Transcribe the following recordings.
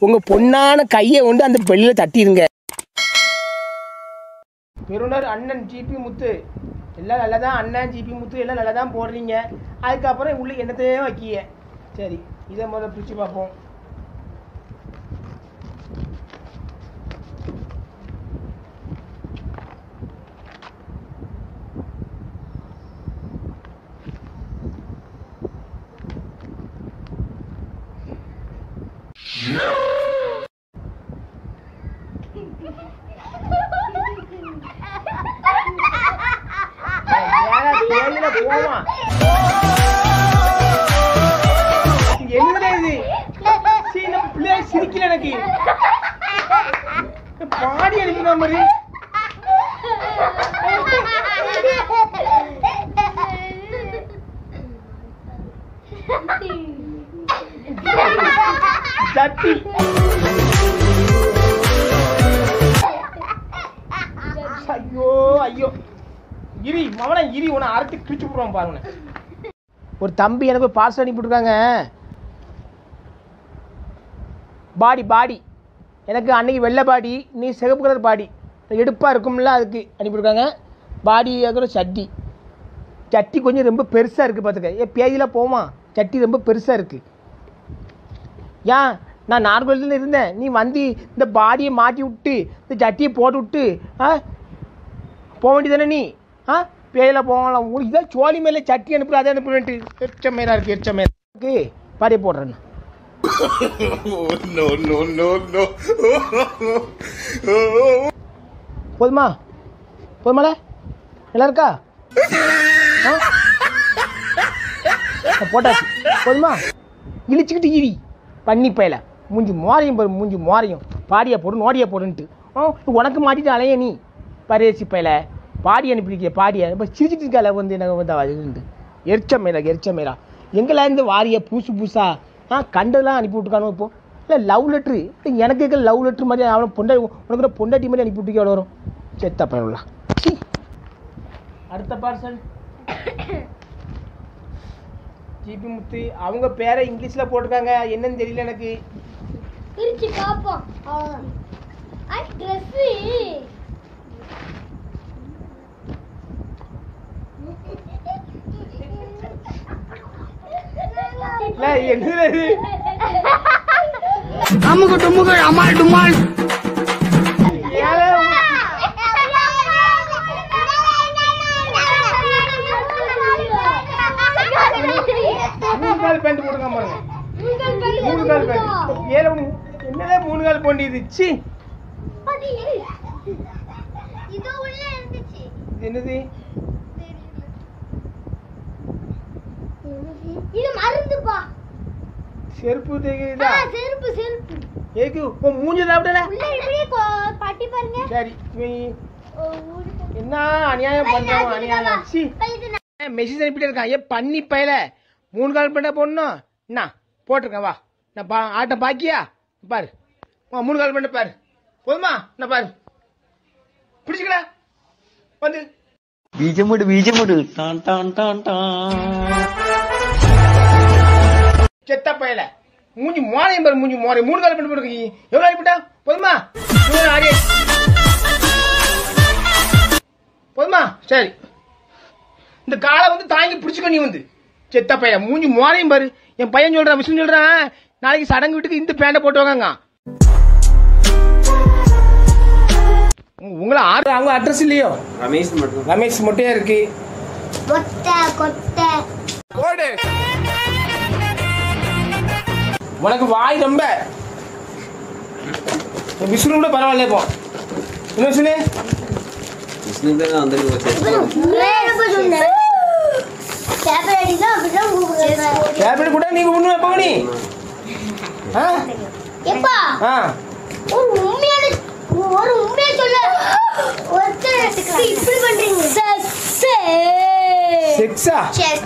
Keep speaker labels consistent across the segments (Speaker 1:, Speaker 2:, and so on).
Speaker 1: உங்கள் பொண்ணான கையை கொண்டு அந்த பெல்லில் தட்டிடுங்க பெருனர் அண்ணன் ஜிபி முத்து எல்லாம் நல்லா தான் அண்ணன் ஜிபி முத்து எல்லாம் நல்லா தான் போடுறீங்க அதுக்கப்புறம் உள்ள என்னத்தையே வைக்கிய சரி இதை முதல்ல பிரித்து பார்ப்போம் வேலை தேயில போவான் என்னடா இது சீ, நம்ம பிள்ளைய சிரிக்கல எனக்கு பாடி அனுப்பின மாதிரி சட்டி ஐயோ ஐயோ இரி மவனை இரி உன அறுத்து கிழிச்சு விடுவான் பாருங்க ஒரு தம்பி எனக்கு பார்சல் அனுப்பிவிட்ருக்காங்க பாடி பாடி எனக்கு அன்னைக்கு வெள்ளை பாடி நீ சிகப்பு கலர் பாடி எடுப்பாக இருக்கும்ல அதுக்கு அனுப்பிவிட்ருக்காங்க பாடி அப்புறம் சட்டி சட்டி கொஞ்சம் ரொம்ப பெருசாக இருக்குது பார்த்துக்க ஏன் பேஜில் போமா சட்டி ரொம்ப பெருசாக இருக்குது ஏன் நான் நார்கோயிலில் இருந்தேன் நீ வந்து இந்த பாடியை மாட்டி விட்டு இந்த சட்டியை போட்டு விட்டு ஆ போக வேண்டியதானே நீ ஆ பேயில போகலாம் உங்களுக்கு இதான் சோழி மேலே சட்டி அனுப்புற அதை அனுப்புறேன்ட்டு எரிச்ச மேலா இருக்கு எரிச்ச மேலா இருக்கு பாடியை போடுறேன்
Speaker 2: no, no, no, no.
Speaker 1: போதுமா போதுமால நல்லா இருக்கா ஆ? ஆ, போட்டாச்சு போதுமா இழிச்சுக்கிட்டு இவி பண்ணி பயல மூஞ்சி மோரையும் பாரு மூஞ்சி மோரையும் பாடியா போடு நோடியா போடுன்ட்டு ஆ உனக்கு மாட்டிட்டு அலைய நீ பரேசி பயல பாடி அனுப்பியிருக்கிய பாடியா இப்போ சிரிச்சிட்டு இருக்கால வந்து எனக்கு வந்து அதுன்ட்டு எரிச்ச மேலா எரிச்ச மேலா எங்கெல்லாம் இருந்து வாரிய புதுசு புதுசா ஆ கண்டெல்லாம் அனுப்பி விட்டுருக்கானோ இப்போ இல்லை லவ் லெட்ரு எனக்கு கேட்க லவ் லெட்ரு மாதிரி அவனை பொண்டா உனக்கு கூட பொண்டாட்டி மாதிரி அனுப்பி விட்டுக்க எவ்வளோ வரும் செத்த பயனுள்ளா அடுத்த பார்சல் ஜிபி முத்து அவங்க பேரை இங்கிலீஷில் போட்டிருக்காங்க என்னன்னு தெரியல எனக்கு
Speaker 3: பிரிச்சு பாப்போம் அவ்வளவுதான் ஐ ட்ரெஸ்
Speaker 1: இல்லை என்னது இது?
Speaker 4: அமுகு டுமுகு அமால் டுமால்
Speaker 1: ஏலே மூணு கால் பேண்ட் போட்டுருக்கான் பாருங்க மூணு கால் பேண்ட் ஏழை என்னடா மூணு கால் போண்டியது சி
Speaker 3: இது உள்ள இருந்துச்சு
Speaker 1: இது என்னது
Speaker 3: இது மருந்துப்பா
Speaker 1: செருப்பு
Speaker 3: ஆ,
Speaker 1: தெரியுதா
Speaker 3: செருப்பு செருப்பு
Speaker 1: ஏக்கு உன் மூஞ்சி சாப்பிடல
Speaker 3: உள்ள இப்படியே கொ- பட்டி பாருங்க
Speaker 1: சரி இவன்
Speaker 3: ஓ, ஊரு போ-
Speaker 1: என்ன அநியாயம் பண்றான் அநியாயம் சி
Speaker 3: இப்ப இது நான்
Speaker 1: மெசேஜ் அனுப்பிட்டே இருக்கான் ஏன் பண்ணி பயல மூணு கால் பண்ண போடணும் என்ன போட்டிருக்கேன் வா நான் பா ஆட்டம் பாக்கியா பாரு வா மூணு கால் பண்ண பாரு போதுமா நான் பாரு பிடிச்சிக்கல வந்து
Speaker 4: ബീജമുട് ബീജമുട് ടാൻ ടാൻ ടാൻ ടാൻ
Speaker 1: செத்த பயல மூஞ்சி மோரையும் பாரு மூஞ்சி மோரை மூணு கால் பண்ணி போட்டுருக்கீங்க எவ்வளோ அனுப்பிட்டா போதுமா மூணு ஆடி போதுமா சரி இந்த காலை வந்து தாங்கி பிடிச்சிக்க நீ வந்து செத்த பையன் மூஞ்சி மோரையும் பாரு என் பையன் சொல்றான் விஷ்ணு சொல்றான் நாளைக்கு சடங்கு வீட்டுக்கு இந்த பேண்டை போட்டு வாங்க உங்களை ஆறு அவங்க அட்ரஸ் இல்லையோ
Speaker 5: ரமேஷ் மட்டும்
Speaker 1: ரமேஷ் மட்டும் இருக்கு
Speaker 3: கொட்டை கொட்டை
Speaker 1: உனக்கு வாய் ரொம்ப விஷ்ணு கூட பரவாயில்ல இப்போ என்ன விஷ்ணு
Speaker 5: விஷ்ணுக்கு தான் வந்திருக்கு
Speaker 3: பேப்பர் அடினா அப்படிதான் கூப்பிடுறாங்க
Speaker 1: டேப்லெட் கூட நீங்க ஒண்ணு எப்போ நீ ஆ
Speaker 3: எப்பா
Speaker 1: ஆ
Speaker 3: ஒரு உண்மையான ஒரு உண்மையை சொல்ல ஒருத்தர் இப்படி பண்றீங்க
Speaker 1: செக்ஸா
Speaker 3: செஸ்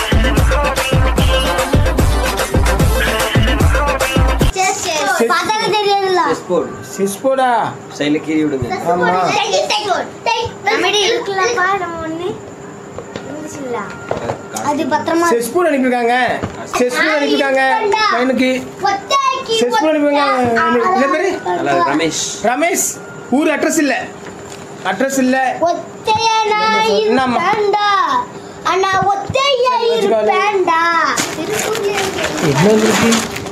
Speaker 3: செஸ் செஸ் பார்த்தாலே தெரியாதுல்ல
Speaker 5: செஸ் போர்டு
Speaker 1: சிஸ்போடா
Speaker 5: சைடில் கீறி விடுங்க
Speaker 1: ஆமா
Speaker 3: இருக்குல்லப்பா நம்ம ஒண்ணு இருந்துச்சுல்ல அது பத்திரமா
Speaker 1: செஸ்போர்ட் அனுப்பியிருக்காங்க செஸ்போர்ட் அனுப்பியிருக்காங்க எனக்கு
Speaker 3: ஒத்தை
Speaker 1: செஸ் பண்ணுவீங்க என்ன பேரு
Speaker 5: அல்ல ரமேஷ்
Speaker 1: ரமேஷ் ஊர் அட்ரஸ் இல்ல அட்ரஸ் இல்ல
Speaker 3: ஒத்தையனா
Speaker 1: என்னம்மா?
Speaker 3: இருப்பேன்டா அண்ணா ஒத்தையா இருப்பேன்டா
Speaker 1: என்ன வந்திருக்கு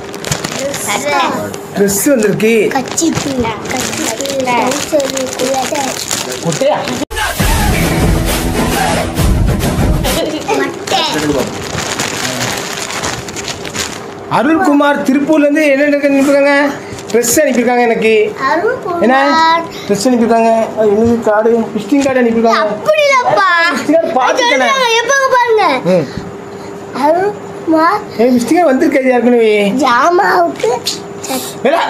Speaker 1: ட்ரெஸ் வந்திருக்கு
Speaker 3: கச்சி பிள்ளை கச்சி பிள்ளை சரி குள்ளதை
Speaker 1: குட்டையா
Speaker 3: மட்டை
Speaker 1: அருள்குமார் திருப்பூர்ல இருந்து என்ன அனுப்பியிருக்காங்க ட்ரெஸ் அனுப்பியிருக்காங்க எனக்கு என்ன
Speaker 3: அருள்குமார்
Speaker 1: ட்ரெஸ் அனுப்பியிருக்காங்க அது என்னது கார்டு விசிட்டிங் கார்டு அனுப்பியிருக்காங்க
Speaker 3: அப்படி இல்லப்பா
Speaker 1: விசிட்டிங் கார்டு பார்த்துட்டேன்
Speaker 3: சொல்றாங்க, எப்பங்க பாருங்க
Speaker 1: ம்
Speaker 3: அருள்குமார்
Speaker 1: ஏ விசிட்டிங் கார்டு வந்திருக்காது ஏற்கனவே
Speaker 3: ஜாமாவுக்கு
Speaker 1: வேலா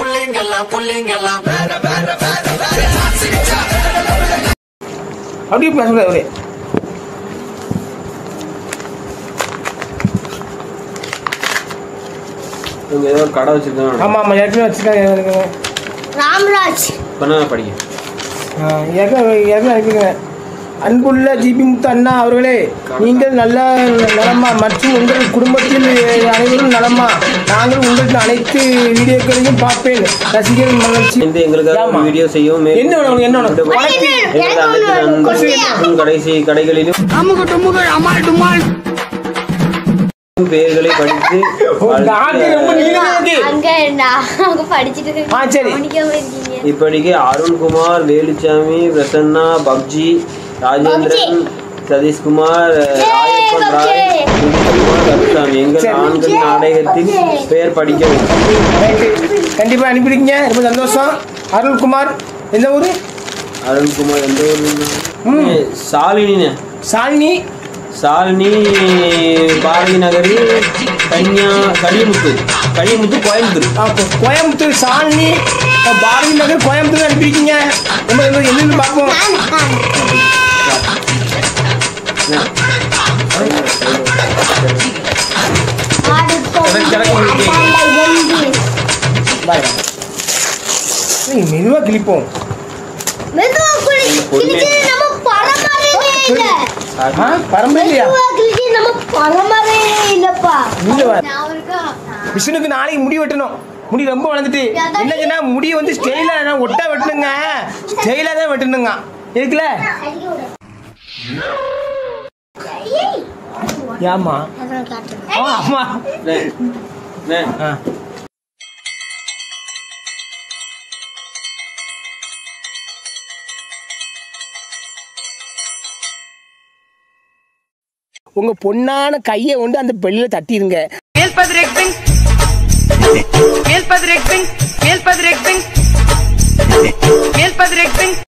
Speaker 1: அப்படியே பேசக்கூடாது அப்படியே
Speaker 5: இவங்க ஏதோ ஒரு கடை வச்சிருக்காங்க
Speaker 1: ஆமாம் ஆமாம் ஏற்கனவே வச்சுருக்காங்க
Speaker 3: ராம்ராஜ்
Speaker 5: பண்ண படிக்க
Speaker 1: ஏற்கனவே ஏற்கனவே அனுப்பியிருக்காங்க அன்புள்ள ஜிபி முத்து அண்ணா அவர்களே நீங்கள் நல்ல நலமா மற்றும் உங்கள் குடும்பத்தில் அனைவரும் நலமா நாங்கள் உங்கள் அனைத்து வீடியோக்களையும் பார்ப்பேன் ரசிகர் மகிழ்ச்சி
Speaker 5: இந்த எங்களுக்காக
Speaker 1: ஆமா.
Speaker 5: வீடியோ செய்யவும் மேலும்
Speaker 1: என்ன வேணும் உனக்கு? என்ன வேணும்?
Speaker 5: இந்த
Speaker 1: உனக்கு
Speaker 5: எங்களது அனைத்து நண்பர்களுக்கும் கடைசி கடைகளிலும் பெயர்களை படித்து
Speaker 1: உங்க ஆட்டு ரொம்ப நீளமா இருக்கு.
Speaker 3: அங்க நான் படிச்சுட்டு
Speaker 1: ஆ, சரி.
Speaker 3: கவனிக்காம இருக்கீங்க
Speaker 5: இப்படிக்கு அருண்குமார் வேலுச்சாமி பிரசன்னா பப்ஜி ராஜேந்திரன் சதீஷ்குமார் ராயப்பன் ராய் சுனில்குமார் கருசாமி எங்கள்
Speaker 1: சரி.
Speaker 5: ஆண்கள் நாடகத்தின் பெயர் படிக்கவும்
Speaker 1: ரைட்டு. கண்டிப்பா அனுப்பிடுங்க ரொம்ப சந்தோஷம் அருள்குமார் எந்த ஊரு
Speaker 5: அருண்குமார் எந்த
Speaker 1: ம்.
Speaker 5: ஊர் சாலினின்னு
Speaker 1: சாலினி
Speaker 5: சாலினி பாரதி நகரி கன்யா கலியமுத்து கலியமுத்து கோயம்புத்தூர்
Speaker 1: ஆ, கோ- கோயம்புத்தூர் சாலினி ஆ, பாரதி நகர் கோயம்புத்தூர் அனுப்பியிருக்கீங்க ரொம்ப ரொம்ப என்னன்னு பார்ப்போம் பாய் ஏய், மெதுவா கிளிப்போம்
Speaker 3: மெதுவா குளி கிழிச்சது நம்ம பரம்பரையே இல்ல
Speaker 1: ஆ பரம்பரை இல்லையா
Speaker 3: மெதுவா கிழிச்சது நம்ம பரம்பரையே இல்லப்பா
Speaker 1: இங்க வா.
Speaker 3: நான் இருக்கா
Speaker 1: விஷ்ணுக்கு நாளைக்கு முடி வெட்டணும் முடி ரொம்ப வளர்ந்துட்டு என்னச்சுன்னா முடி வந்து ஸ்டைலா ஒட்டா வெட்டணுங்க ஸ்டைலா தான் வெட்டணுங்க இருக்குல்ல ஏமா ஆமா
Speaker 5: அண்ணே, அண்ணே,
Speaker 1: ஆ. உங்க பொண்ணான கையை கொண்டு அந்த பெல்லில தட்டிடுங்க
Speaker 2: Male padre acting. Male padre acting. Male padre acting. Male padre acting.